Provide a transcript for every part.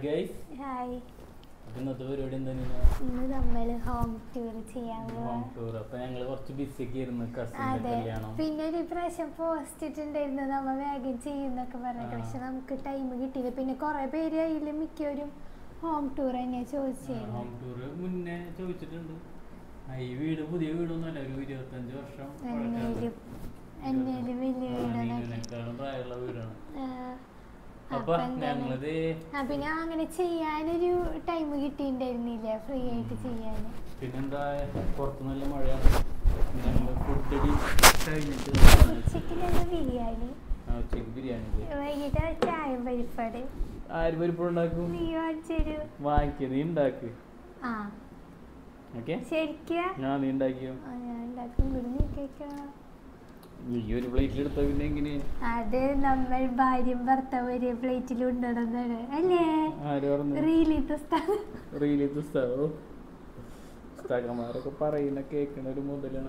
Guys hi ഇന്നത്തെ പരിപാടി എന്താ ഇന്ന് നമ്മൾ ഹോം ടൂർ ചെയ്യാൻ ഹോം പോവാ ടൂർ അപ്പൊ ഞങ്ങള് കുറച്ച് ബിസി ഒക്കെ ഇരുന്ന് കസിന്റെ അതെ കല്യാണം പിന്നെ ഒരു പ്രാവശ്യം പോസ്റ്റ് ഇട്ടുണ്ടായിരുന്നു നമ്മ വേഗം ചെയ്യുന്നൊക്കെ പറഞ്ഞിട്ട് ആ. പക്ഷെ നമുക്ക് ടൈം കിട്ടിയില്ല പിന്നെ കുറെ പേര് അതിൽ മിക്കവരും ഹോം ടൂർ തന്നെയാ ചോദിച്ചിരുന്നു ഹോം ടൂർ മുന്നേ ചോദിച്ചിട്ടുണ്ട് ആ, ഈ വീട് പുതിയ വീടൊന്നുമല്ല ഒരു ഇരുപത്തഞ്ച് വർഷം എന്നേലും എന്നേലും വലിയ വീടാണ് വീടിനേക്കാളും പ്രായമുള്ള വീടാണ് ആ, അപ്പൊ അപ്പൊ എന്താണ്? ഞങ്ങളിത് ആ പിന്നെ അങ്ങനെ ചെയ്യാനൊരു ടൈം കിട്ടിയിട്ടുണ്ടായിരുന്നില്ല ഫ്രീ ആയിട്ട് ചെയ്യാൻ പിന്നെന്താ പുറത്ത് നല്ല മഴയാണ് ഞങ്ങള് ഫുഡ് അടി കഴിഞ്ഞിട്ട് ഉച്ചയ്ക്ക് ഞങ്ങൾ ബിരിയാണി ആ, ഉച്ചയ്ക്ക് ബിരിയാണി വൈകിട്ട് ചായ പരിപ്പാട് ആര് പരിപ്പുണ്ടാക്കും നീ വാങ്ങിച്ചൊരു വാങ്ങിക്ക നീ ഉണ്ടാക്ക് ആ ഓക്കെ ശരിക്കാ ഞാൻ നീ ഉണ്ടാക്കിയോ ആ, ഞാൻ ഉണ്ടാക്കും ഇവിടെ നീ കേൾക്കണം നീ ഒരു പ്ലേറ്റിൽ എടുത്ത പിന്നെ എങ്ങനെ അത് നമ്മൾ ഭാര്യയും ഭർത്താവ് ഒരു പ്ലേറ്റിൽ ഉണ്ടണമെന്നാണ് അല്ലേ ആര് പറഞ്ഞു റീലിത്തെ സ്ഥലം റീലി പുസ്തകോ പുസ്തകന്മാരൊക്കെ പറയുന്ന കേൾക്കണ ഒരു മുതലാണ്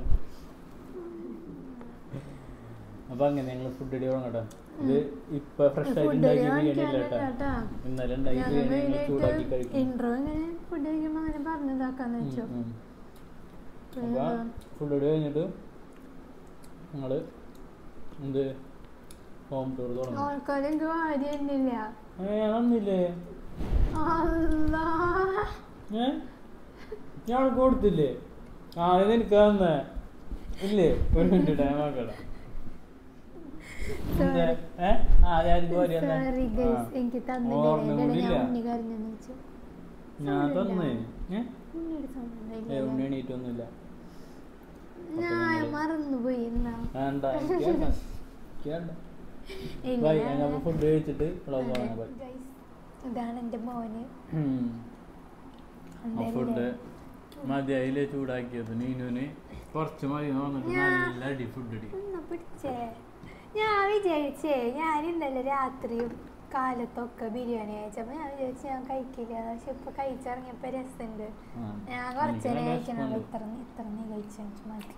അപ്പൊ അങ്ങനെ ഞങ്ങൾ ഫുഡ് അടി തുടങ്ങട്ടെ ഇത് ഇപ്പൊ ഫ്രഷ് ആയിട്ട് ഫുഡ് ഉണ്ടാക്കിയ ബിരിയാണി അല്ല കേട്ടോ കേട്ടോ ഇന്നലെ ഉണ്ടാക്കിയ ബിരിയാണി ഞങ്ങൾ ചൂടാക്കി കഴിക്കും ഇൻട്രോ ഇങ്ങനെ ഫുഡ് കഴിക്കുമ്പോൾ അങ്ങനെ പറഞ്ഞതാക്കാന്ന് വെച്ചു ഉം, ഉം. അപ്പൊ ഫുഡ് അടി കഴിഞ്ഞിട്ട് ഞങ്ങള് എന്ത് ഹോം ടൂർ തുടങ്ങും ആൾക്കാർ എനിക്ക് ആരും തന്നില്ല ഏ വന്നില്ലേ അല്ലാ ഏ ഞാൻ അവൾക്ക് കൊടുത്തില്ലേ ആ ഇത് എനിക്ക് തന്നേ ഇല്ലേ ഒരു മിനിറ്റ് ടൈം ആക്കടാ എന്താ? ഏ? ആ, ഞാനിത് പോരെ തന്നെ. സോറി ആ. ഗൈസ് എനിക്ക് തന്നില്ല ഓർമ്മ എൻ്റെ കൂടിയില്ല. ഞാൻ ഉണ്ണി കരഞ്ഞെന്ന് വെച്ചു ഞാൻ തന്നേ ഏ? ഉണ്ണിയുടെ ഏ, സൗണ്ട് ഉണ്ണി എണീറ്റൊന്നുമില്ല ഞാൻ മറന്നുപോയി എന്നാ വേണ്ട എനിക്ക് വേണ്ട. എനിക്ക് വേണ്ട. ഇല്ല, ബൈ ഞാൻ- ഞങ്ങൾ ഫുഡ് കഴിച്ചിട്ട് വ്ളോഗ് അതെ, തുടങ്ങാം ബൈ guys, ഇതാണ് എൻ്റെ മോന് ഉം. ആ എന്തല്ലേ? ഫുഡ് മതിയായില്ലേ ചൂടാക്കിയത് നീനുവിന് കുറച്ച് മതി എന്ന് പറഞ്ഞിട്ട് ഞാൻ- നല്ല അടി ഫുഡ് അടി ഒന്ന് പിടിച്ചേ ഞാൻ വിചാരിച്ചേ ഞാൻ ഇന്നലെ രാത്രിയും കാലത്തൊക്കെ ബിരിയാണി കഴിച്ചപ്പോ ഞാൻ വിചാരിച്ചു ഞാൻ കഴിക്കില്ല പക്ഷെ ഇപ്പൊ കഴിച്ചിറങ്ങിയപ്പോ രസമുണ്ട് ആ. ഞാൻ കുറച്ചേരം എനിക്ക് നല്ല കഴിക്കണുള്ളൂ വിശപ്പുണ്ട്. ഇത്ര ഇത്ര നീ കഴിച്ചു എനിക്ക് മതി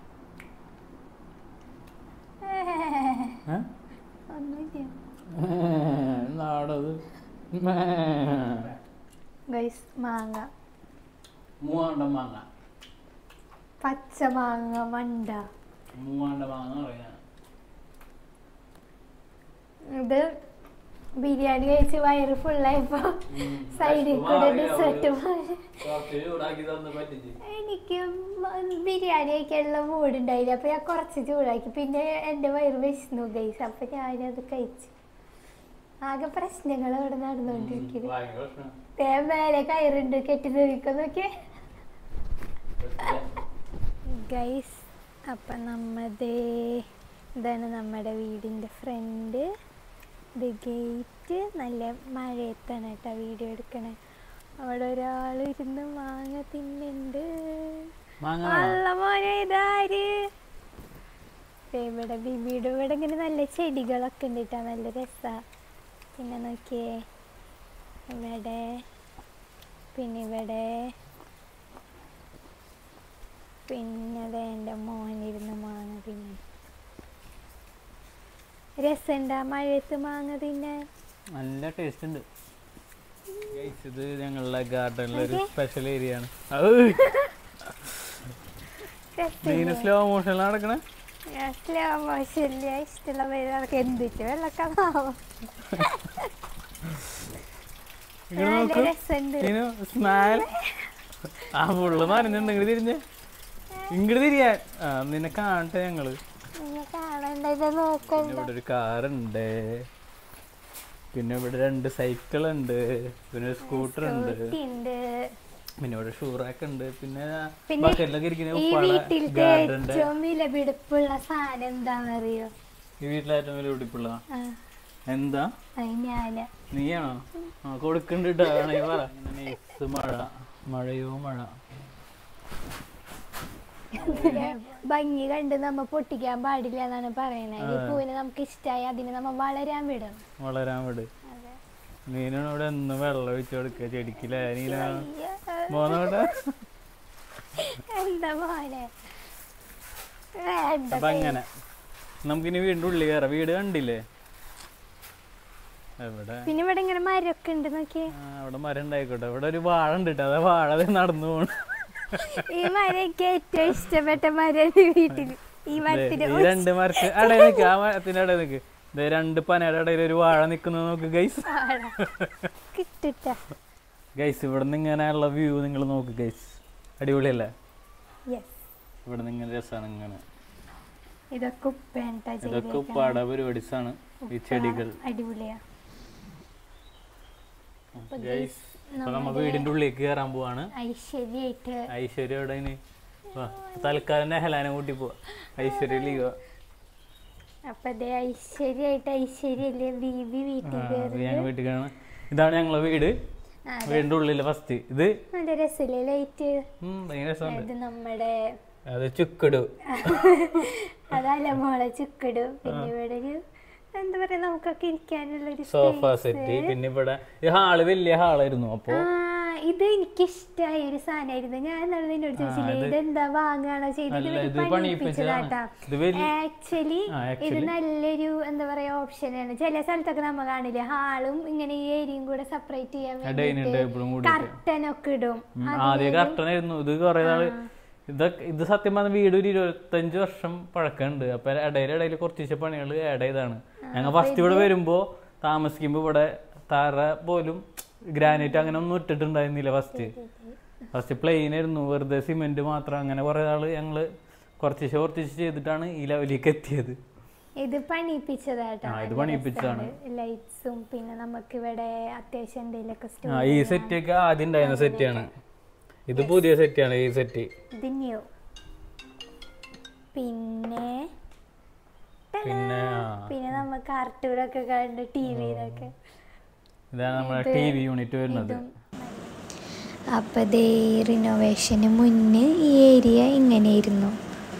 ഏ? ഒന്നുമില്ല നാടത് ഗൈസ് മാങ്ങ മൂവാണ്ടം മാങ്ങ പച്ച മാങ്ങ മണ്ട മൂവാണ്ടം മാങ്ങ പറയാ ഇത് ബിരിയാണി കഴിച്ച് വയറ് ഫുള്ളായപ്പോ സൈഡിൽ കൂടെ ഡെസേർട്ട് പോലെ ചൂടാക്കി തന്ന് പറ്റിച്ച് എനിക്ക് മ- ബിരിയാണി കഴിക്കാനുള്ള മൂഡ് ഉണ്ടായില്ല അപ്പൊ ഞാൻ കുറച്ച് ചൂടാക്കി പിന്നെ എൻ്റെ വയറ് വിശന്നു ഗൈസ് അപ്പൊ ഞാനത് കഴിച്ചു ആകെ പ്രശ്നങ്ങൾ ഇവിടെ നടന്നുകൊണ്ടിരിക്കുന്നു ഭയങ്കര പ്രശ്നം ദേ മേലെ കയറുണ്ട് കെട്ടി നോക്കി ഗൈസ് അപ്പം നമ്മതേ ഇതാണ് നമ്മുടെ വീടിൻ്റെ ഫ്രണ്ട് ഇത് ഗേറ്റ് നല്ല മഴയത്താണ് കേട്ടോ വീഡിയോ എടുക്കണേ അവിടെ ഒരാൾ ഇരുന്ന് മാങ്ങ തിന്നുണ്ട് മാങ്ങ നല്ല മോനെ ഇതാര് ദേ ഇവിടെ ബിബിയുടെ ഇവിടെ ഇങ്ങനെ നല്ല ചെടികളൊക്കെ ഉണ്ട് കേട്ടോ നല്ല രസാ പിന്നെ നോക്കിയേ ഇവിടെ പിന്നെ ഇവിടെ പിന്നെ ദേ എൻ്റെ മോനിരുന്ന് മാങ്ങ തിന്നെ രസമുണ്ടാ മഴയത്ത് മാങ്ങ തിന്നാൻ നല്ല ടേസ്റ്റ് ഉണ്ട് Guys, ഇത് ഞങ്ങളുടെ ഗാർഡനിലെ ഒരു Okay. സ്പെഷ്യൽ ഏരിയ ആണ് നീന രസമില്ലേ? സ്ലോ മോഷനിൽ നടക്കണേ ഞാൻ സ്ലോ മോഷനില്ല ഇഷ്ടമുള്ള പേര് നടക്കുക എന്തിട്ട് വെള്ളക്കാണാവോ ഇങ്ങോട്ട് നല്ല നോക്കൂ രസമുണ്ട് നീനു സ്മൈൽ ആ ഫുള്ള് നനഞ്ഞുണ്ട് ഇങ്ങോട്ട് തിരിഞ്ഞ് ഇങ്ങോട്ട് തിരിയാൻ ആ നിന്നെ കാണട്ടെ ഞങ്ങള് നിങ്ങൾ കാണണ്ട ഇത് പിന്നെ നോക്കണ്ട ഇവിടെ ഒരു കാറുണ്ട് പിന്നെ ഇവിടെ രണ്ട് സൈക്കിൾ ഉണ്ട് പിന്നെ ഒരു സ്കൂട്ടർ ഉണ്ട് സ്കൂട്ടി ഉണ്ട് പിന്നെ ഇവിടെ ഷൂറാക്ക് ഉണ്ട് പിന്നെ പിന്നെ ബക്കറ്റിലൊക്കെ ഇരിക്കുന്ന ഈ ഉപ്പാള വീട്ടിലത്തെ ഗാർഡന്റെ ഏറ്റവും വിലപിടിപ്പുള്ള സാധനം എന്താണെന്നറിയോ ഈ വീട്ടിലെ ഏറ്റവും വലിയ ഉടിപ്പുള്ള ആ എന്താ അത് ഞാന് നീയാണോ ആ കൊടുക്കണ്ടിട്ടോ ആണെങ്കിൽ പറ ഇങ്ങനെ നൈസ് മഴ മഴയോ മഴ ഭംഗി കണ്ട് നമ്മ പൊട്ടിക്കാൻ പാടില്ല എന്നാണ് പറയുന്നത് ഈ ആ. പൂവിനെ നമുക്ക് ഇഷ്ടമായി അതിനെ നമ്മ വളരാൻ വിടണം വളരാൻ വിട് അതെ. നീനാണ് ഇവിടെ എന്നും വെള്ളം ഒഴിച്ചു കൊടുക്കുക ചെടിക്കില്ലേ നീന അയ്യോ. പോന്നോട്ടെ എന്താ പോലെ വേണ്ട അപ്പൊ അങ്ങനെ നമുക്കിനി വീണ്ടും ഉള്ളി കയറാം വീട് കണ്ടില്ലേ എവിടെ പിന്നെ ഇവിടെ ഇങ്ങനെ മരമൊക്കെ ഉണ്ട് നോക്കിയേ ആ, അവിടെ മരം ഉണ്ടായിക്കോട്ടെ ഇവിടെ ഒരു വാഴ ഉണ്ട് കേട്ടോ അതാ വാഴ ദേ നടന്നു പോണു ഈ മരം എനിക്ക് ഏറ്റവും ഇഷ്ടപ്പെട്ട മരം വീട്ടിൽ ഈ ദേ, മരത്തിന്റെ ഈ രണ്ട് മരത്ത് ഇടയിൽ നിൽക്ക് ആ മരത്തിന്റെ ഇടയിൽ നിൽക്ക് ദേ രണ്ട് പനയുടെ ഇടയിൽ ഒരു വാഴ നിൽക്കുന്നത് നോക്ക് ഗൈസ് കിട്ടിട്ട ഗൈസ് ഇവിടെ നിന്ന് ഇങ്ങനെയുള്ള വ്യൂ നിങ്ങൾ നോക്ക് ഗൈസ് അടിപൊളിയല്ലേ യെസ് ഇവിടെ നിന്ന് ഇങ്ങനെ രസമാണ് ഇങ്ങനെ ഇതൊക്കെ ഉപ്പേണ്ട ഇതൊക്കെ ഉപ്പാട പരിപാടീസാണ് ഈ ചെടികൾ അടിപൊളിയാ ഗൈസ് ഇപ്പൊ നമ്മ വീടിന്റെ ഉള്ളിലേക്ക് കയറാൻ പോവാണ് ഐശ്വര്യായിട്ട് ഐശ്വര്യ എവിടെ ഇനി വാ, തൽക്കാലം നെഹലാനെ കൂട്ടി പോവാ ഐശ്വര്യ ലീവാ അപ്പൊ അതേ ഐശ്വര്യായിട്ട് ഐശ്വര്യല്ലേ ബീബി വീട്ടിൽ കയറി ഞങ്ങൾ വീട്ടിൽ കാണാൻ ഇതാണ് ഞങ്ങളെ വീട് വീടിന്റെ ഉള്ളില് ഫസ്റ്റ് ഇത് നല്ല രസമില്ലേ ലൈറ്റ് ഉം, ഭയങ്കര രസമുണ്ട് ഇത് നമ്മുടെ അത് ചുക്കിടു അതല്ല മോളെ ചുക്കിടു പിന്നെ ഇവിടെ ഒരു എന്താ പറയാ നമുക്കൊക്കെ ഇരിക്കാനുള്ള ഒരു സോഫ സെറ്റ് പിന്നെ ഇവിടെ ഈ ഹാള് വലിയ ഹാളായിരുന്നു അപ്പൊ ആ ഇത് എനിക്ക് ഒരു സാധനമായിരുന്നു ഞാൻ എന്നാലും നിന്നോട് ചോദിച്ചില്ലേ ഇതെന്താ വാങ്ങാണോ ചെയ്തത് അല്ല, ഇവര് ഇത് പണിയിപ്പിച്ചതാണ്. പണിയിപ്പിച്ചതാട്ടാ ഇത് വലിയ ആക്ച്വലി ആ, ഇത് നല്ലൊരു എന്താ പറയാ ഓപ്ഷനാണ് ചില സ്ഥലത്തൊക്കെ നമ്മ കാണില്ലേ ഹാളും ഇങ്ങനെ ഈ ഏരിയയും കൂടെ സെപ്പറേറ്റ് ചെയ്യാൻ ഡൈനിങ് ടേബിളും കൂടി കർട്ടൻ ഒക്കെ ഇടും ഉം, ആദ്യം കർട്ടനായിരുന്നു ഇത് കുറെ നാള് ഇതൊക്കെ ഇത് സത്യം പറഞ്ഞ വീട് ഒരു ഇരുപത്തഞ്ച് വർഷം പഴക്കമുണ്ട് അപ്പൊ ഇടയിൽ ഇടയിൽ കുറച്ച് പണികൾ ആഡ് ചെയ്താണ് ഞങ്ങൾ ഫസ്റ്റ് ഇവിടെ വരുമ്പോ താമസിക്കുമ്പോ ഇവിടെ തറ പോലും ഗ്രാനൈറ്റ് അങ്ങനെ ഒന്നും ഇട്ടിട്ടുണ്ടായിരുന്നില്ല ഫസ്റ്റ് ഫസ്റ്റ് പ്ലെയിൻ ആയിരുന്നു വെറുതെ സിമെന്റ് മാത്രം അങ്ങനെ കുറെ നാള് ഞങ്ങള് കുറച്ച് കുറച്ച് ചെയ്തിട്ടാണ് ഈ ലെവലിലേക്ക് എത്തിയത് ഇത് പണിയിപ്പിച്ചതാട്ടോ ആ, ഇത് പണിയിപ്പിച്ചതാണ്. ലൈറ്റ്സും പിന്നെ നമുക്ക് ഇവിടെ അത്യാവശ്യം എന്തെങ്കിലുമൊക്കെ സ്റ്റോർ ആ ഈ സെറ്റ് ഒക്കെ ആദ്യം ഉണ്ടായിരുന്ന സെറ്റാണ് ഇത് പുതിയ സെറ്റാണ് ഈ സെറ്റ് ഇത് ന്യൂ പിന്നെ പിന്നെ ആ, പിന്നെ നമ്മ കാർട്ടൂണൊക്കെ കണ്ട് ടി വിയിലൊക്കെ ഇതാണ് നമ്മുടെ ടി വി യൂണിറ്റ് വരുന്നത് അപ്പോൾ ദേ റിനോവേഷന് മുന്നേ ഈ ഏരിയ ഇങ്ങനെയായിരുന്നു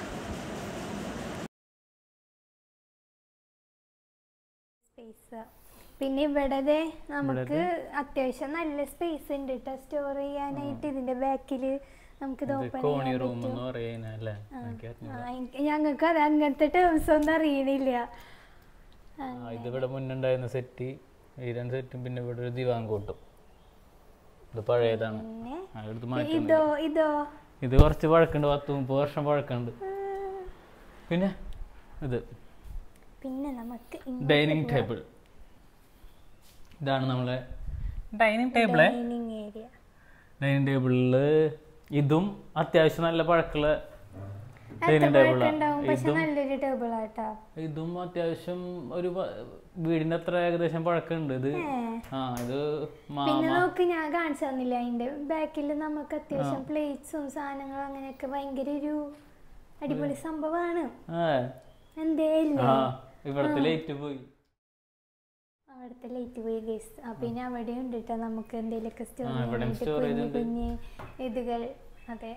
സ്പേസ് പിന്നെ ഇവിടെ ദേ നമുക്ക് അത്യാവശ്യം നല്ല സ്പേസ് ഉണ്ട് കേട്ടോ സ്റ്റോർ ചെയ്യാനായിട്ട് ഇതിന്റെ ബാക്കിൽ നമുക്ക് ഇത് ഇത് ഓപ്പൺ കോണി റൂം എന്ന് പറയുന്നത് അല്ലേ എനിക്ക് അറിഞ്ഞൂടാ. ഞങ്ങൾക്ക് അത് അങ്ങനത്തെ ടേംസ് ഒന്നും അറിയണില്ല ആ, ഇത് ഇവിടെ മുന്നുണ്ടായിരുന്ന സെറ്റ് ഈ രണ്ട് സെറ്റും പിന്നെ ഇവിടെ ഒരു ദിവാൻ കൂട്ടും ഇത് പഴയതാണ് പിന്നെ ആ, എടുത്ത് മാറ്റി ഇതോ ഇതോ ഇത് കുറച്ച് പഴക്കമുണ്ട് പത്ത് മുപ്പത് വർഷം പഴക്കമുണ്ട് പിന്നെ ഇത് പിന്നെ നമുക്ക് ഡൈനിങ് ടേബിൾ ഇതാണ് നമ്മളെ dining table dining area dining ടേബിളില് ഇതും അത്യാവശ്യം നല്ല പഴക്കമുള്ള ഡൈനിങ് ടേബിളാണ് ഉണ്ടാവും പക്ഷെ നല്ലൊരു ടേബിൾ ആട്ടോ ഇതും അത്യാവശ്യം ഒരു പ- വീടിന്റെ അത്ര ഏകദേശം പഴക്കമുണ്ട് ഇത് ആ ഇത് മാ പിന്നെ നോക്ക് ഞാൻ കാണിച്ചു തന്നില്ല അതിന്റെ ബാക്കിൽ നമുക്ക് അത്യാവശ്യം പ്ലേറ്റ്സും സാധനങ്ങളും അങ്ങനെയൊക്കെ ഭയങ്കര ഒരു അടിപൊളി സംഭവമാണ് ആ എന്തേ ഇല്ലേ ആ ഇവിടത്തെ ലൈറ്റ് പോയി അവിടുത്തെ ലൈറ്റ് പോയി ഗേസ് ആ പിന്നെ അവിടെ ഉണ്ട് കേട്ടോ നമുക്ക് എന്തെങ്കിലുമൊക്കെ സ്റ്റോർ ആ, ഇവിടെയും ചെയ്യാനായിട്ട് storage കുഞ്ഞു ഉണ്ട്. കുഞ്ഞ് ഇതുകൾ അതെ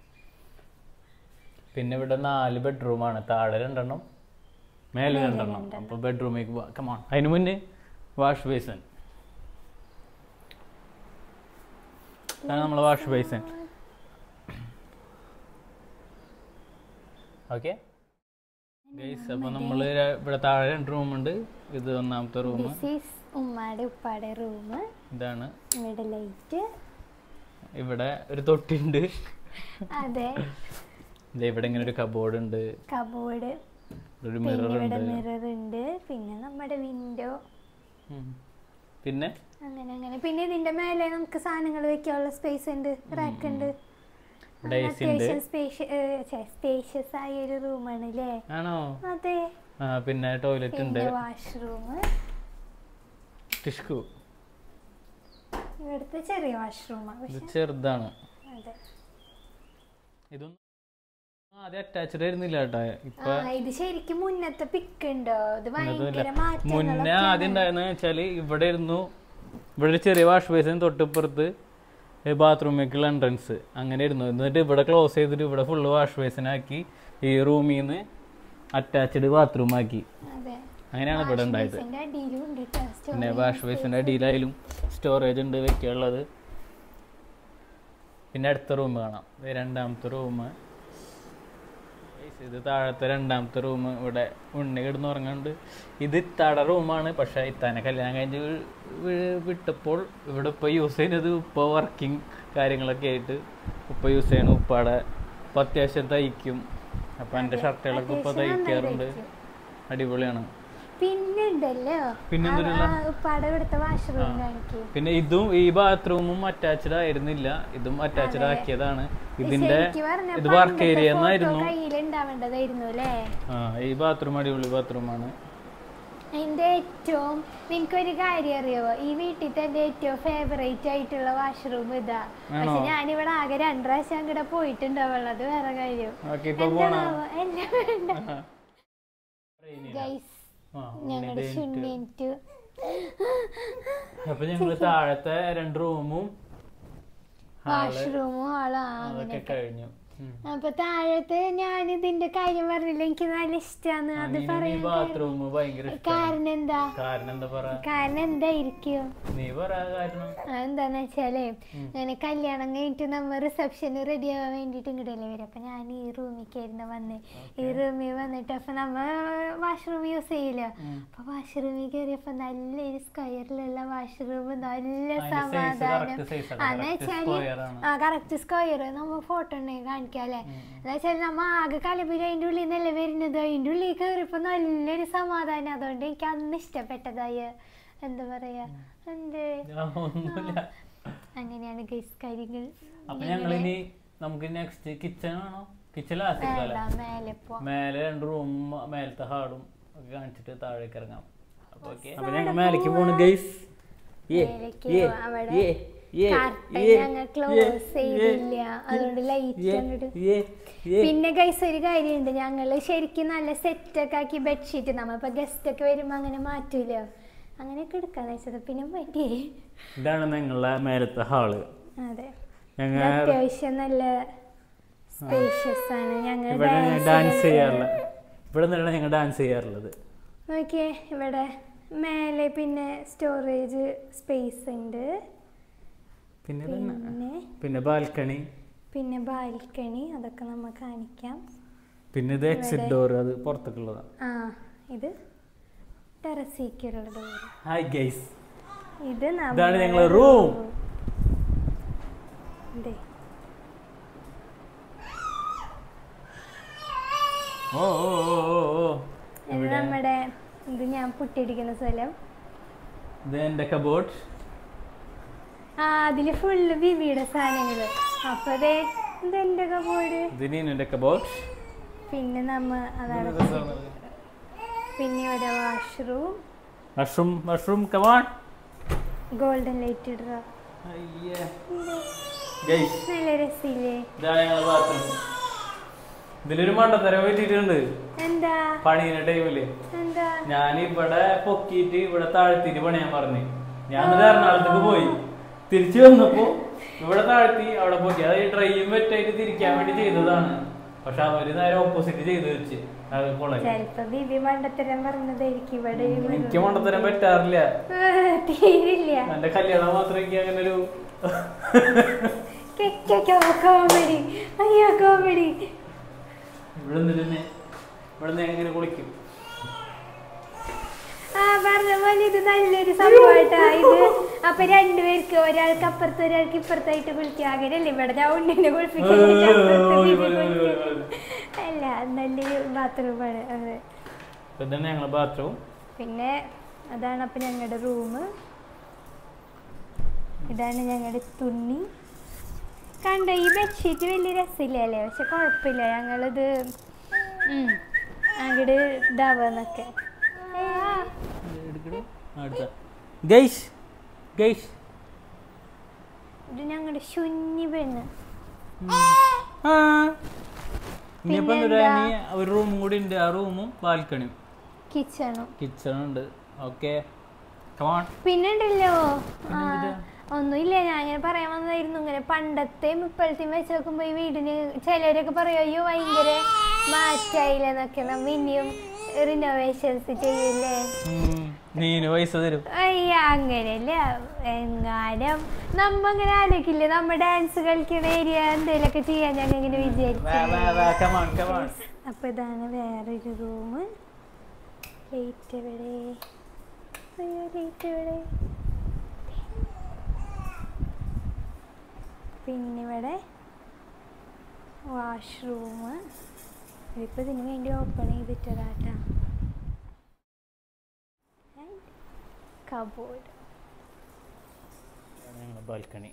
പിന്നെ ഇവിടെ നാല് ബെഡ്റൂമാണ് താഴെ രണ്ടെണ്ണം മേലെ രണ്ടെണ്ണം അപ്പൊ ബെഡ്റൂമിലേക്ക് പോവാം കമോൺ അതിന് മുന്നേ വാഷ് ബേസൻ അതാണ് നമ്മളെ വാഷ് ബേസൻ ഓക്കെ ഗൈസ് അപ്പൊ നമ്മള് ര- ഇവിടെ താഴെ രണ്ട് റൂമുണ്ട് ഇത് ഒന്നാമത്തെ റൂം ദിസ് ഈസ് ഉമ്മാടെ ഉപ്പാടെ റൂം ഇതാണ് ഇവിടെ ലൈറ്റ് ഇവിടെ ഒരു തൊട്ടിണ്ട് അതെ ദേ ഇവിടെ ഇങ്ങനെ ഒരു കബോർഡ് ഉണ്ട് കബോർഡ് ഒരു പിന്നെ മിറർ ഇവിടെ ഉണ്ട് മിറർ ഉണ്ട് പിന്നെ നമ്മുടെ വിൻഡോ ഉം. പിന്നെ അങ്ങനെ അങ്ങനെ പിന്നെ ഇതിന്റെ മേലെ നമുക്ക് സാധനങ്ങൾ വെക്കാനുള്ള സ്പേസ് ഉണ്ട് റാക്ക് ഉണ്ട് ഇവിടെ എ സി ഉണ്ട് അത്യാവശ്യം സ്പേഷ്യസ് ആയ ഒരു റൂമാണ് അല്ലേ ആണോ അതെ ആ പിന്നെ ടോയ്ലറ്റ് ഉണ്ട് പിന്നെ വാഷ്റൂം ടിഷ്കു ഇവിടുത്തെ ചെറിയ വാഷ്റൂമാണ് ഇത് പക്ഷെ ചെറുതാണ് അതെ ഇതൊന്നും ആ, ആദ്യം അറ്റാച്ച്ഡ് ആയിരുന്നില്ല കേട്ടോ ഇപ്പൊ ആ ഇത് ശരിക്കും മുന്നത്തെ പിക്ക് ഉണ്ടോ ഇത് ഭയങ്കര മുന്നേ ആദ്യം ഉണ്ടായെന്ന് വെച്ചാല് ഇവിടെ ഇരുന്നു ഇവിടെ ഒരു ചെറിയ വാഷ് ബേസിന് തൊട്ടിപ്പുറത്ത് ബാത്റൂമിലേക്കുള്ള എൻട്രൻസ് അങ്ങനെ ഇരുന്നു എന്നിട്ട് ഇവിടെ ക്ലോസ് ചെയ്തിട്ട് ഇവിടെ ഫുള്ള് വാഷ് ബേസിനാക്കി ഈ റൂമിൽ നിന്ന് അറ്റാച്ച്ഡ് ബാത്റൂം ആക്കി അതെ അങ്ങനെയാണ് ഇവിടെ ഉണ്ടായത് ഇതിന്റെ അടിയിലും ഉണ്ട് ട്ടോ പിന്നെ storage വാഷ് ബേസിൻ്റെ അടിയിലായാലും സ്റ്റോറേജ് ഉണ്ട് വെക്കാനുള്ളത് പിന്നെ അടുത്ത റൂം കാണാം ഇത് രണ്ടാമത്തെ റൂം ഇത് താഴത്തെ രണ്ടാമത്തെ റൂം ഇവിടെ ഉണ്ണി കിടന്ന് ഉറങ്ങുന്നുണ്ട് ഇത് ഇത്താടെ റൂമാണ് പക്ഷെ ഇത്താനെ കല്യാണം കഴിഞ്ഞ് വി- വി- വിട്ടപ്പോൾ ഇവിടെ ഇപ്പൊ യൂസ് ചെയ്യുന്നത് ഉപ്പ വർക്കിംഗ് കാര്യങ്ങളൊക്കെ ആയിട്ട് ഉപ്പ യൂസ് ചെയ്യണം ഉപ്പാടെ ഇപ്പൊ അത്യാവശ്യം തയ്ക്കും അപ്പൊ എൻ്റെ ഷർട്ടുകളൊക്കെ ഉപ്പ അത്യാവശ്യം നന്നായി തയ്ക്കാറുണ്ട് തയ്ക്കും. അടിപൊളിയാണ് പിന്നെ ഉണ്ടല്ലോ പിന്നെ എന്തിനുള്ള? ഉപ്പാടെ ഇവിടുത്തെ വാഷ്റൂം ആ. കാണിക്കും പിന്നെ ഇതും ഈ ബാത്റൂമും അറ്റാച്ച്ഡ് ആയിരുന്നില്ല ഇതും അറ്റാച്ച്ഡ് ആക്കിയതാണ് ഇതിന്റെ ഇത് വർക്ക് ഏരിയ എന്നായിരുന്നു കയ്യിലുണ്ടാവേണ്ടതായിരുന്നു അല്ലേ ആ ഈ ബാത്റൂം അടിപൊളി ബാത്റൂമാണ് എന്റെ ഏറ്റവും നിനക്കൊരു കാര്യം അറിയോ ഈ വീട്ടിൽ തന്നെ ഏറ്റവും ഫേവറേറ്റ് ആയിട്ടുള്ള വാഷ്റൂം ഇതാ പക്ഷെ ഞാനിവിടെ ആകെ രണ്ടു പ്രാവശ്യം അങ്ങടെ പോയിട്ടുണ്ടാവുള്ളൂ അത് വേറെ കാര്യം ഓക്കെ ഇപ്പൊ പോണ എന്താണാവോ? എല്ലാം വേണ്ട ഗൈസ് ഞങ്ങളുടെ ശൂന്യൻറ്റു അപ്പൊ ഞങ്ങള് താഴത്തെ രണ്ട് റൂമും വാഷ്റൂമും ഹാളാ അതൊക്കെ കഴിഞ്ഞു ഉം. അപ്പൊ താഴത്തെ ഞാൻ ഇതിന്റെ കാര്യം പറഞ്ഞില്ല എനിക്ക് നല്ല ഇഷ്ടാന്ന് അത് അനീനും ഈ പറയാൻ ബാത്റൂം ഭയങ്കര ഇഷ്ടമാണ് കാരണം എന്താ കാരണം എന്താ പറ കാരണം എന്തായിരിക്കും നീ പറ കാരണം എന്താന്ന് വെച്ചാലേ ഞാൻ കല്യാണം കഴിഞ്ഞിട്ട് നമ്മ റിസപ്ഷന് റെഡി ആവാൻ വേണ്ടിട്ട് ഇങ്ങോട്ടല്ലേ വരും അപ്പൊ ഞാൻ ഈ റൂമിലേക്കായിരുന്നു വന്ന് ഈ റൂമിൽ വന്നിട്ട് അപ്പൊ നമ്മ വാഷ്റൂം യൂസ് ചെയ്യില്ല ഉം. അപ്പൊ വാഷ്റൂമിൽ കയറിയപ്പോ നല്ലൊരു സ്ക്വയറിലുള്ള വാഷ്റൂം നല്ല അതിന്റെ size സമാധാനം correct size ആണ്. ആ, എന്ന് correct വെച്ചാല് square ആണ്. ആ കറക്റ്റ് സ്ക്വയർ നമ്മ ഫോട്ടോ ഉണ്ടെങ്കിൽ കാണിക്കാല്ലേ എന്ന് വെച്ചാൽ നമ്മ ആകെ കലപില അതിന്റെ ഉള്ളിൽ നിന്നല്ലേ വരുന്നത് അതിന്റെ ഉള്ളിൽ കയറിയപ്പോ നല്ലൊരു സമാധാനം അതുകൊണ്ട് എനിക്ക് അന്ന് ഇഷ്ടപ്പെട്ടതായ എന്താ പറയാ എന്തേ ആ, ഒന്നുമില്ല അങ്ങനെയാണ് ഗൈസ് കാര്യങ്ങൾ അപ്പൊ ഞങ്ങളിനി നമുക്ക് നെക്സ്റ്റ് കിച്ചൺ ആണോ കിച്ചൺ ലാസ്റ്റ് വേണ്ട മേലെ പോ മേലെ രണ്ട് റൂമും മേലത്തെ ഹാളും ഒക്കെ കാണിച്ചിട്ട് താഴേക്ക് ഇറങ്ങാം അപ്പൊ ഓക്കെ അപ്പൊ ഞങ്ങൾ മേലേക്ക് പോണു ഗൈസ് മേലേക്ക് പോവാം. അവിടെ കർട്ടൻ ഞങ്ങൾ ക്ലോസ് ചെയ്തില്ല അതുകൊണ്ട് ലൈറ്റ് അങ്ങോട്ട് പിന്നെ ഗൈസ് ഒരു കാര്യമുണ്ട് ഞങ്ങള് ശരിക്കും നല്ല സെറ്റ് ഒക്കെ ആക്കി ബെഡ്ഷീറ്റ് നമ്മളിപ്പോ ഗസ്റ്റ് ഒക്കെ വരുമ്പോ അങ്ങനെ മാറ്റൂല അങ്ങനെയൊക്കെ എടുക്കാന്ന് വെച്ചത് പിന്നെ പറ്റിയേ ഇതാണ് ഞങ്ങളുടെ മേലത്തെ ഹാള് അതെ ഞങ്ങൾ ഇത് അത്യാവശ്യം നല്ല സ്പേഷ്യസ് ആണ് ഞങ്ങൾ ഇവിടെ dance ഡാൻസ് ചെയ്യാൻ- ചെയ്യാറുള്ള ഇവിടെ നിന്നാണ് ഞങ്ങൾ ഡാൻസ് ചെയ്യാറുള്ളത് നോക്കിയേ ഇവിടെ മേലെ പിന്നെ സ്റ്റോറേജ് സ്പേസ് ഉണ്ട് പിന്നെ തന്നെ പിന്നെ പിന്നെ ബാൽക്കണി പിന്നെ ബാൽക്കണി അതൊക്കെ നമ്മൾ കാണിക്കാം പിന്നെ ഇത് എക്സിറ്റ് ഡോർ അത് പുറത്തേക്കുള്ളതാണ് ആ ഇത് ടെറസേക്കുള്ള ഡോർ ഹായ് ഗൈസ് ഇത് ഇതാണ് നമ്മുടെ ഞങ്ങളെ room. ദേ, ഓ ഓ ഓ ഓ ഓ ഇത് നമ്മുടെ ഇത് ഞാൻ പുട്ടിടിക്കുന്ന സ്ഥലം ഇത് എൻ്റെ കബോർഡ് ആ അതില് ഫുള്ള് ബിബിയുടെ സാധനങ്ങള് അപ്പൊ അതെ ഇത് എന്റെ കബോർഡ് ഇത് നീനുൻ്റെ കബോർഡ് പിന്നെ നമ്മ അതാണ് പിന്നെ ഇവിടെ washroom mushroom mushroom come on golden light ഇടുക ഗൈസ് നല്ല രസില്ലേ ഇതാണ് ഞങ്ങളുടെ ബാത്റൂം ഇതിലൊരു മണ്ടത്തരം പറ്റിയിട്ടുണ്ട് എന്താ പണിയുടെ ടൈമില് എന്താ ഞാൻ ഇവിടെ പൊക്കിയിട്ട് ഇവിടെ താഴ്ത്തിട്ട് പണിയാൻ പറഞ്ഞു ഞാനത് എറണാകുളത്തേക്ക് പോയി തിരിച്ചു വന്നപ്പോ ഇവിടെ താഴ്ത്തി അവിടെ പൊക്കി അത് ഈ ട്രെയിൻ വെറ്റായിട്ട് തിരിക്കാൻ വേണ്ടി ചെയ്തതാണ് പക്ഷെ അവര് നേരെ ഓപ്പോസിറ്റ് ചെയ്ത് വെച്ച് അത് കൊളായി ചെലപ്പോ ബിബി മണ്ടത്തരം പറഞ്ഞതായിരിക്കും ഇവിടെ ഒരു എനിക്ക് മണ്ടത്തരം പറ്റാറില്ല ആ, തീരില്ല എന്റെ കല്യാണം മാത്രം എനിക്ക് അങ്ങനെ ഒരു കോമഡി അയ്യോ കോമഡി ഇവിടെ നിന്നിട്ട് ഇവിടെ നിന്ന് എങ്ങനെ കുളിക്കും ആ പറഞ്ഞ പോലെ ഇത് നല്ലൊരു സംഭവമായിട്ടാ ഇത് അപ്പൊ രണ്ടുപേർക്ക് ഒരാൾക്ക് അപ്പുറത്ത് ഒരാൾക്ക് ഇപ്പുറത്തായിട്ട് കുളിക്കുക അങ്ങനെയല്ലേ ഇവിടെ ഞാൻ ഉണ്ണിനെ കുളിപ്പിക്കാൻ അപ്പുറത്ത് ബിബി കുളിക്കും. അല്ല നല്ലൊരു ബാത്റൂമാണ് അതെ അപ്പൊ ഇതാണ് ഞങ്ങളെ ബാത്റൂം പിന്നെ അതാണ് അപ്പൊ ഞങ്ങളുടെ റൂം ഇതാണ് ഞങ്ങളുടെ തുണി കണ്ടോ ഈ ബെഡ്ഷീറ്റ് വലിയ രസമില്ല അല്ലേ പക്ഷെ കുഴപ്പമില്ല ഞങ്ങളിത് ഉം, അങ്ങട് ഇതാവാന്നൊക്കെ അടുത്ത ഗൈസ് ഗൈസ് ഇത് ഞങ്ങളുടെ ശുന്നി പെണ്ണ് ഇനിയിപ്പോ പിന്നെന്താ? എന്താ ഇനി ഒരു റൂമും കൂടി ഉണ്ട് ആ റൂമും ബാൽക്കണിയും കിച്ചണും കിച്ചണും ഉണ്ട് ഓക്കെ കമാൺ പിന്നെ ഉണ്ടല്ലോ ആ, പിന്നെന്തിട്ടാ? ഒന്നുമില്ല ഞാൻ ഇങ്ങനെ പറയാൻ വന്നതായിരുന്നു ഇങ്ങനെ പണ്ടത്തെയും ഇപ്പോഴത്തെയും വെച്ച് നോക്കുമ്പോ ഈ വീടിന് ചിലരൊക്കെ പറയും അയ്യോ ഭയങ്കര മാറ്റായില്ലെന്നൊക്കെ നമ്മ ഇനിയും റിനോവേഷൻസ് ചെയ്യൂലേ നീന് പൈസ തരും അയ്യ അങ്ങനെയല്ല എങ്ങാനും നമ്മ അങ്ങനെ ആലോചിക്കില്ലേ നമ്മ ഡാൻസ് കളിക്കണ ഏരിയ എന്തെങ്കിലുമൊക്കെ ചെയ്യാൻ ഞങ്ങൾ ഇങ്ങനെ വിചാരിച്ചു കമാൺ കമാൺ അപ്പോൾ ഇതാണ് വേറൊരു റൂം ലൈറ്റ് എവിടെ അയ്യോ ലൈറ്റ് എവിടെ പിന്നെ ഇവിടെ വാഷ്റൂം ഇതിപ്പോൾ ഇതിന് വേണ്ടി ഓപ്പൺ ചെയ്തിട്ടതാട്ടാ കബോർഡ് ഞങ്ങളുടെ ബാൽക്കണി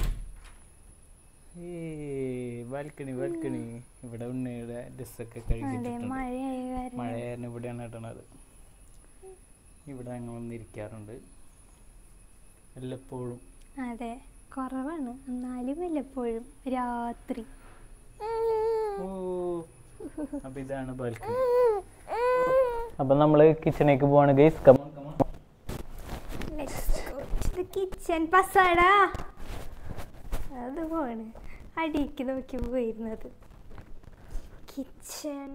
ഏ ബാൽക്കണി ബാൽക്കണി ഇവിടെ ഉണ്ണിയുടെ ഡ്രസ്സൊക്കെ അതെ കഴുകിയിട്ടുണ്ട് മഴയായ കാരണം മഴയായിരുന്നു ഇവിടെയാണ് ഇടണത് ഇവിടെ ഞങ്ങൾ വന്നിരിക്കാറുണ്ട് വല്ലപ്പോഴും അതെ കുറവാണ് എന്നാലും വല്ലപ്പോഴും രാത്രി ഓ അപ്പൊ ഇതാണ് ബാൽക്കണി അപ്പൊ നമ്മള് കിച്ചണേക്ക് പോവാണ് ഗൈസ് കമോൺ കമോൺ കിച്ചൺ പസാടാ അത് പോണ് അടിക്ക് നോക്കി പോയിരുന്നത് കിച്ചൺ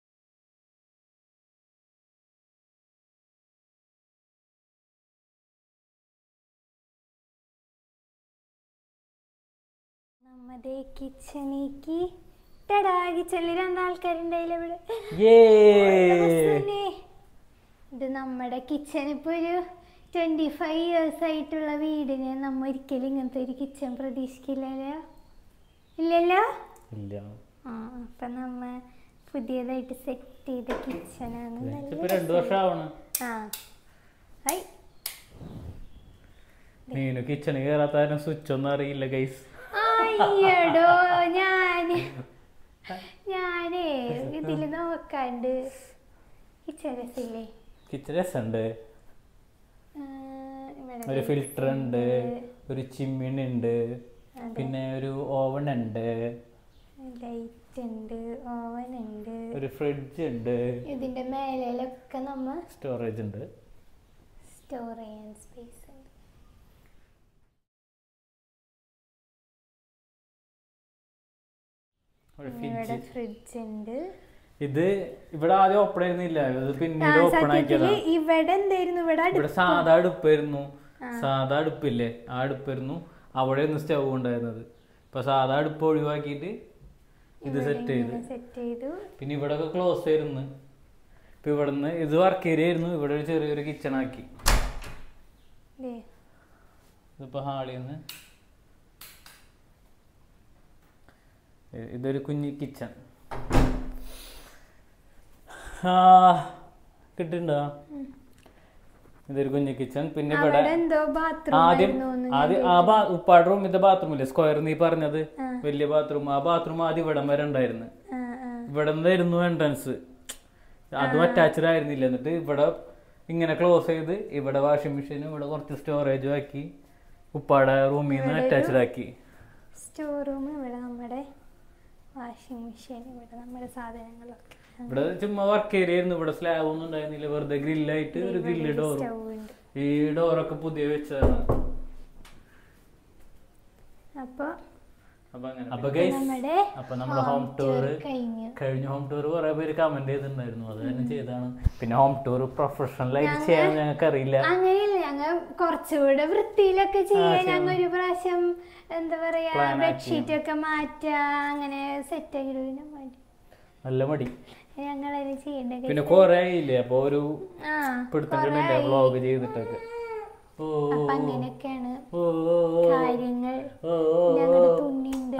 നമ്മുടെ കിച്ചണിക്ക് ടടാ കിച്ചണിൽ രണ്ടാൾക്കാരുണ്ടായില്ല ഇവിടെ ബസ്സല്ലേ? ഇത് നമ്മുടെ കിച്ചൺ ഇപ്പൊ ഒരു ട്വന്റി ഫൈവ് ഇയേഴ്സ് ആയിട്ടുള്ള വീടിന് നമ്മ ഒരിക്കലും ഇങ്ങനത്തെ ഒരു കിച്ചൺ പ്രതീക്ഷിക്കില്ലല്ലോ ഇല്ലല്ലോ ഇല്ല ആ അപ്പൊ നമ്മ പുതിയതായിട്ട് സെറ്റ് ചെയ്ത കിച്ചണാണ് ഇപ്പൊ രണ്ടു വർഷം ആവണം ആ ഹൈ നീനു കിച്ചണിൽ കയറാത്ത കാരണം സ്വിച്ച് ഒന്നും അറിയില്ല ഗൈസ് അയ്യടോ ഞാന് ഞാനേ ഇതില് നോക്കാണ്ട് കിച്ചൺ രസില്ലേ കിച്ചൺ രസമുണ്ട് ആ, ഇവിടെ ഒരു ഫിൽറ്റർ ഉണ്ട് ഒരു ചിമ്മിണി ഉണ്ട് പിന്നെ ഒരു ഓവൻ ഉണ്ട് ലൈറ്റ് ഉണ്ട് ഓവൻ ഉണ്ട് ഒരു ഫ്രിഡ്ജ് ഉണ്ട് ഇതിന്റെ മേലയിലൊക്കെ നമ്മ സ്റ്റോറേജ് ഉണ്ട് സ്റ്റോർ ചെയ്യാൻ സ്പേസ് ഉണ്ട് ഒരു പിന്നെ ഇവിടെ ഫ്രിഡ്ജ് ഫ്രിഡ്ജ് ഉണ്ട് ഇത് ഇവിടെ ആദ്യം ഓപ്പൺ ആയിരുന്നില്ല ഇത് ആ, പിന്നീട് ഓപ്പൺ സത്യത്തില് ആക്കിയതാണ് ഇവിടെ എന്തായിരുന്നു ഇവിടെ ഇവിടെ അടുപ്പ് സാധാ അടുപ്പായിരുന്നു സാധാ അടുപ്പില്ലേ ആ അടുപ്പായിരുന്നു അവിടെ ഒന്ന് സ്റ്റവ് ഉണ്ടായിരുന്നത് ഇപ്പൊ സാധാ അടുപ്പ് ഒഴിവാക്കിയിട്ട് ഇത് സെറ്റ് ചെയ്ത് സെറ്റ് ചെയ്തു പിന്നെ ഇവിടെ ഒക്കെ ക്ലോസ് ആയിരുന്നു ഇപ്പൊ ഇവിടുന്ന് ഇത് വർക്ക് ഏരിയ ആയിരുന്നു ഇവിടെ ഒരു ചെറിയൊരു കിച്ചൺ ആക്കി ദേ, ഇതിപ്പോ ഹാളിൽ നിന്ന് ഇതൊരു കുഞ്ഞി കിച്ചൺ ആ കിട്ടുന്നുണ്ടോ ഇതൊരു കുഞ്ഞി കിച്ചൺ പിന്നെ ഇവിടെ അവിടെ എന്തോ ബാത്റൂം ആദ്യം ആയിരുന്നു എന്ന് ആദ്യം ആ ബാ ഉപ്പാട് റൂമിന്റെ ബാത്റൂം ഇല്ലേ സ്ക്വയർ നീ പറഞ്ഞത് വലിയ ബാത്റൂം ആ ബാത്റൂം ആദ്യം ഇവിടം വരെ ഉണ്ടായിരുന്നു ആ, ആ. ഇവിടെ നിന്നായിരുന്നു എൻട്രൻസ് അതും അറ്റാച്ച്ഡ് ആയിരുന്നില്ല എന്നിട്ട് ഇവിടെ ഇങ്ങനെ ക്ലോസ് ചെയ്ത് ഇവിടെ വാഷിംഗ് മെഷീനും ഇവിടെ കുറച്ച് സ്റ്റോറേജും ആക്കി ഉപ്പാടെ റൂമിൽ നിന്ന് അറ്റാച്ച്ഡ് ആക്കി സ്റ്റോർ റൂം ഇവിടെ നമ്മുടെ വാഷിംഗ് മെഷീൻ ഇവിടെ നമ്മുടെ സാധനങ്ങളൊക്കെ ഇവിടെ ചുമ്മാ വർക്ക് ഏരിയ ആയിരുന്നു ഇവിടെ സ്ലാബ് ഒന്നും ഉണ്ടായിരുന്നില്ല വെറുതെ ഗ്രില്ലായിട്ട് ഒരു ഗ്രില്ല് ഡോറും സ്റ്റൗ ഉണ്ട് ഈ ഡോറൊക്കെ പുതിയ വെച്ചതാണ് അപ്പൊ അപ്പൊ അങ്ങനെ അപ്പൊ ഗൈസ് നമ്മുടെ അപ്പൊ നമ്മുടെ ഹോം ടൂർ കഴിഞ്ഞു കഴിഞ്ഞ ഹോം ടൂർ കുറെ പേര് കമന്റ് ചെയ്തിട്ടുണ്ടായിരുന്നു അത് തന്നെ ചെയ്താണ് പിന്നെ ഹോം ടൂർ പ്രൊഫഷണൽ ആയിട്ട് ചെയ്യാൻ ഞങ്ങൾക്ക് അറിയില്ല അങ്ങനെയല്ല ഞങ്ങൾ കുറച്ചുകൂടെ വൃത്തിയിലൊക്കെ ചെയ്യാൻ ഞങ്ങൾ ഒരു പ്രാവശ്യം എന്താ പറയാ Plan ആക്കി. ബെഡ്ഷീറ്റ് ഒക്കെ മാറ്റാ അങ്ങനെ സെറ്റ് ആക്കി പിന്നെ മതി നല്ല മടി ഞങ്ങൾ അതിന് ചെയ്യേണ്ട പിന്നെ കൊറേ ആയില്ലേ അപ്പൊ ഒരു ആ പിടുത്തങ്ങളുണ്ട് വ്ളോഗ് ചെയ്തിട്ടൊക്കെ ഓ അപ്പൊ അങ്ങനെയൊക്കെയാണ് ഓ ഓ, ഓ, കാര്യങ്ങൾ ഓ, ഓ, ഞങ്ങളുടെ തുണിയുണ്ട്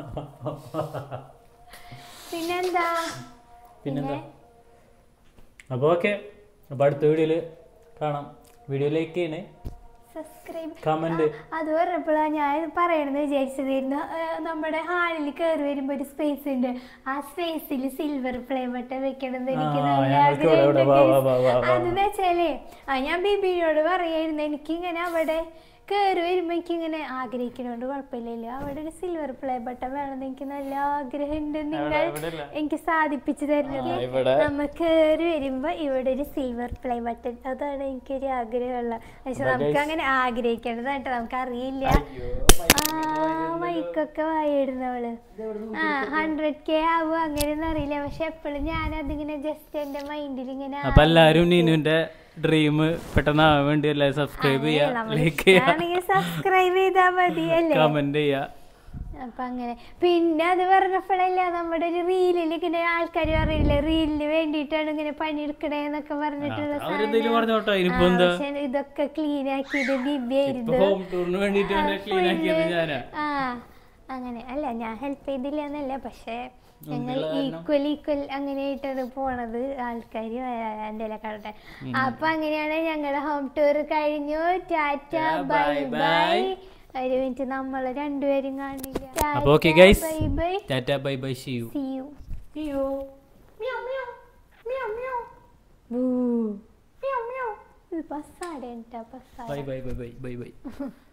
പിന്നെന്താ പിന്നെന്താ അപ്പൊ ഓക്കെ അപ്പൊ അടുത്ത വീഡിയോയില് കാണാം വീഡിയോ ലൈക്ക് ചെയ്യണേ സബ്സ്ക്രൈബ് കമന്റ് അത് പറഞ്ഞപ്പോഴാണ് ഞാൻ പറയണമെന്ന് വിചാരിച്ചതായിരുന്നു ആ, നമ്മുടെ ഹാളിൽ കയറി വരുമ്പോൾ ഒരു സ്പേസ് ഉണ്ട് ആ സ്പേസിൽ സിൽവർ പ്ലേ ബട്ടൺ വെക്കണം എന്ന് എനിക്ക് ആ, നല്ല ഞങ്ങൾക്ക് ഇവിടെ ഇവിടെ വാ, വാ, വാ, വാ, വാ. അതെന്ന് വെച്ചാലേ ആ ഞാൻ ബിബിയോട് പറയായിരുന്നു എനിക്കിങ്ങനെ അവിടെ കയറി വരുമ്പോൾ എനിക്കിങ്ങനെ ആഗ്രഹിക്കണോണ്ട് കുഴപ്പമില്ലല്ലോ അവിടെ ഒരു സിൽവർ പ്ലേ ബട്ടൺ വേണമെന്ന് എനിക്ക് നല്ല ആഗ്രഹമുണ്ട് നിങ്ങൾ ഇവിടെ ഇല്ല. എനിക്ക് സാധിപ്പിച്ചു തരുന്നത് ആ, ഇവിടെ നമ്മ കയറി വരുമ്പോ ഇവിടെ ഒരു സിൽവർ പ്ലേ ബട്ടൺ അതാണ് എനിക്കൊരു ആഗ്രഹമുള്ള പക്ഷെ നമുക്ക് അങ്ങനെ ആഗ്രഹിക്കേണ്ടതായിട്ട് നമുക്ക് അറിയില്ല ആ മൈക്കൊക്കെ വായിടുന്നവള് ആ ഹൺഡ്രഡ് കെ ആവും അങ്ങനെയൊന്നും അറിയില്ല പക്ഷെ എപ്പോഴും ഞാൻ അതിങ്ങനെ ജസ്റ്റ് എന്റെ മൈൻഡിൽ ഇങ്ങനെ അപ്പൊ എല്ലാരും നീനുവിന്റെ ഡ്രീം പെട്ടെന്നാവാൻ വേണ്ടി എല്ലാവരും സബ്സ്ക്രൈബ് ചെയ്യാ ലൈക്ക് ചെയ്യാ സബ്സ്ക്രൈബ് ചെയ്താൽ മതി അല്ലേ കമന്റ് ചെയ്യാ അപ്പൊ അങ്ങനെ പിന്നെ അത് പറഞ്ഞപ്പോഴല്ല നമ്മുടെ ഒരു റീലിൽ ഇങ്ങനെ ആൾക്കാർ പറയില്ലേ റീലിന് വേണ്ടിയിട്ടാണ് ഇങ്ങനെ പണിയെടുക്കണേന്നൊക്കെ പറഞ്ഞിട്ടുള്ള അവരെന്തെങ്കിലും പറഞ്ഞോട്ടെ ആ, ഇനിയിപ്പോ എന്താ പക്ഷെ ഇതൊക്കെ ക്ലീൻ ആക്കിയത് ഇപ്പൊ ബിബിയായിരുന്നു ഹോം ടൂറിന് വേണ്ടിട്ട് ക്ലീൻ ആക്കിയത് ഞാനാ ആ അങ്ങനെ അല്ല ഞാൻ ഹെൽപ്പ് ചെയ്തില്ല എന്നല്ല പക്ഷെ ഞങ്ങൾ മുൻപിലുള്ള കാരണം? ഈക്വൽ ഈക്വൽ അങ്ങനെയായിട്ടാണ് പോണത് ആൾക്കാർ എൻ്റെ കടട്ടെ അപ്പൊ അങ്ങനെയാണ് ഞങ്ങളുടെ ഹോം ടൂർ കഴിഞ്ഞു tata Yeah, bye bye, bye bye. ഒരു മിനിറ്റ് നമ്മളെ രണ്ടുപേരും കാണില്ല അപ്പൊ okay, guys. Bye bye tata bye bye see you See you. Meow. Meow meow. Meow meow. Boo. Meow meow. ഇത് ബസ്സാടെ കേട്ടോ ബസ്സാടെ bye bye bye bye bye by